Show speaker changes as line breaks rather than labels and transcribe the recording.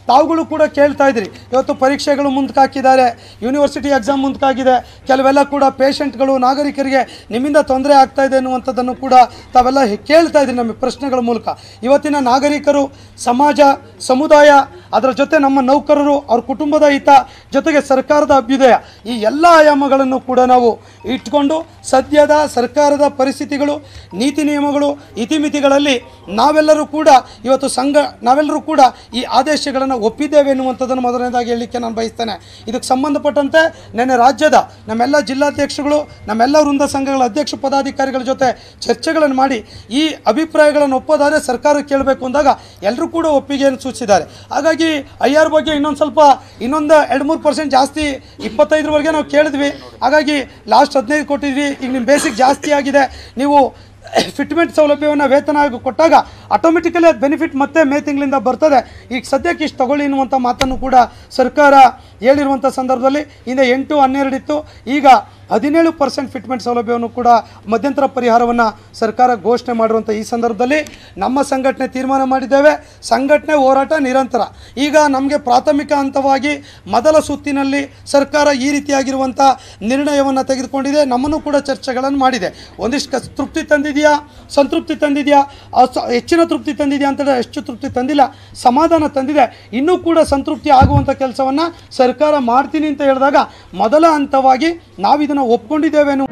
ತಾವುಗಳು ಕೂಡ ಕೇಳ್ತಾ ಇದ್ರಿ ಇವತ್ತು ಪರೀಕ್ಷೆಗಳು ಮುಂದಕ್ಕಾಕಿದ್ದಾರೆ ಯೂನಿವರ್ಸಿಟಿ ಎಕ್ಸಾಮ್ ಮುಂದಕ್ಕಾಗಿದೆ ಕೆಲವೆಲ್ಲ ಕೂಡ ಪೇಷಂಟ್ಗಳು ನಾಗರಿಕರಿಗೆ ನಿಮ್ಮಿಂದ ತೊಂದರೆ ಆಗ್ತಾ ಇದೆ ಅನ್ನುವಂಥದ್ದನ್ನು ಕೂಡ ತಾವೆಲ್ಲ ಹೆ- ಕೇಳ್ತಾ ಇದ್ರಿ ನಮ್ಮ ಪ್ರಶ್ನೆಗಳ ಮೂಲಕ ಇವತ್ತಿನ ನಾಗರಿಕರು ಸಮಾಜ ಸಮುದಾಯ ಅದರ ಜೊತೆ ನಮ್ಮ ನೌಕರರು ಅವ್ರ ಕುಟುಂಬದ ಹಿತ ಜೊತೆಗೆ ಸರ್ಕಾರದ ಅಭ್ಯುದಯ ಈ ಎಲ್ಲ ಆಯಾಮಗಳನ್ನು ಕೂಡ ನಾವು ಇಟ್ಕೊಂಡು ಸದ್ಯದ ಸರ್ಕಾರದ ಪರಿಸ್ಥಿತಿಗಳು ನೀತಿ ನಿಯಮಗಳು ಇತಿಮಿತಿಗಳಲ್ಲಿ ನಾವೆಲ್ಲರೂ ಕೂಡ ಇವತ್ತು ಸಂಘ ನಾವೆಲ್ಲರೂ ಕೂಡ ಈ ಆದೇಶಗಳನ್ನು ಒಪ್ಪಿದ್ದೇವೆ ಎನ್ನುವಂಥದ್ದನ್ನು ಮೊದಲನೇದಾಗಿ ಹೇಳಲಿಕ್ಕೆ ನಾನು ಬಯಸ್ತೇನೆ ಇದಕ್ಕೆ ಸಂಬಂಧಪಟ್ಟಂತೆ ನಿನ್ನೆ ರಾಜ್ಯದ ನಮ್ಮೆಲ್ಲ ಜಿಲ್ಲಾಧ್ಯಕ್ಷಗಳು ನಮ್ಮೆಲ್ಲ ವೃಂದ ಸಂಘಗಳ ಅಧ್ಯಕ್ಷ ಪದಾಧಿಕಾರಿಗಳ ಜೊತೆ ಚರ್ಚೆಗಳನ್ನು ಮಾಡಿ ಈ ಅಭಿಪ್ರಾಯಗಳನ್ನು ಒಪ್ಪೋದಾದರೆ ಸರ್ಕಾರ ಕೇಳಬೇಕು ಅಂದಾಗ ಎಲ್ಲರೂ ಕೂಡ ಒಪ್ಪಿಗೆಯನ್ನು ಸೂಚಿಸಿದ್ದಾರೆ ಹಾಗಾಗಿ ಐ ಆರ್ ಬಗ್ಗೆ ಇನ್ನೊಂದು ಸ್ವಲ್ಪ ಇನ್ನೊಂದು ಎರಡು ಮೂರು ಪರ್ಸೆಂಟ್ ಜಾಸ್ತಿ ಇಪ್ಪತ್ತೈದರವರೆಗೆ ನಾವು ಕೇಳಿದ್ವಿ ಹಾಗಾಗಿ ಲಾಸ್ಟ್ ಹದಿನೈದು ಕೊಟ್ಟಿದ್ವಿ ಈಗ ನಿಮ್ಮ ಬೇಸಿಕ್ ಜಾಸ್ತಿ ಆಗಿದೆ ನೀವು ಫಿಟ್ಮೆಂಟ್ ಸೌಲಭ್ಯವನ್ನು ವೇತನ ಆಗಿ ಕೊಟ್ಟಾಗ ಆಟೋಮೆಟಿಕಲಿ ಅದು ಬೆನಿಫಿಟ್ ಮತ್ತೆ ಮೇ ತಿಂಗಳಿಂದ ಬರ್ತದೆ ಈಗ ಸದ್ಯಕ್ಕೆ ಇಷ್ಟು ತಗೊಳ್ಳಿ ಎನ್ನುವಂಥ ಮಾತನ್ನು ಕೂಡ ಸರ್ಕಾರ ಹೇಳಿರುವಂಥ ಸಂದರ್ಭದಲ್ಲಿ ಹಿಂದೆ ಎಂಟು ಹನ್ನೆರಡು ಇತ್ತು ಈಗ ಹದಿನೇಳು ಪರ್ಸೆಂಟ್ ಫಿಟ್ಮೆಂಟ್ ಸೌಲಭ್ಯವನ್ನು ಕೂಡ ಮಧ್ಯಂತರ ಪರಿಹಾರವನ್ನು ಸರ್ಕಾರ ಘೋಷಣೆ ಮಾಡಿರುವಂಥ ಈ ಸಂದರ್ಭದಲ್ಲಿ ನಮ್ಮ ಸಂಘಟನೆ ತೀರ್ಮಾನ ಮಾಡಿದ್ದೇವೆ ಸಂಘಟನೆ ಹೋರಾಟ ನಿರಂತರ ಈಗ ನಮಗೆ ಪ್ರಾಥಮಿಕ ಹಂತವಾಗಿ ಮೊದಲ ಸುತ್ತಿನಲ್ಲಿ ಸರ್ಕಾರ ಈ ರೀತಿಯಾಗಿರುವಂಥ ನಿರ್ಣಯವನ್ನು ತೆಗೆದುಕೊಂಡಿದೆ ನಮ್ಮನ್ನು ಕೂಡ ಚರ್ಚೆಗಳನ್ನು ಮಾಡಿದೆ ಒಂದಿಷ್ಟು ಕ ತೃಪ್ತಿ ತಂದಿದೆಯಾ ಸಂತೃಪ್ತಿ ತಂದಿದೆಯಾ ಅಸ- ಹೆಚ್ಚಿನ ತೃಪ್ತಿ ತಂದಿದೆಯಾ ಅಂತಂದರೆ ಎಷ್ಟು ತೃಪ್ತಿ ತಂದಿಲ್ಲ ಸಮಾಧಾನ ತಂದಿದೆ ಇನ್ನೂ ಕೂಡ ಸಂತೃಪ್ತಿ ಆಗುವಂಥ ಕೆಲಸವನ್ನು ಸರ್ಕಾರ ಮಾಡ್ತೀನಿ ಅಂತ ಹೇಳಿದಾಗ ಮೊದಲ ಹಂತವಾಗಿ ನಾವಿದನ್ನು ಒಪ್ಕೊಂಡಿದ್ದೇವೆ ಅನ್ನೋ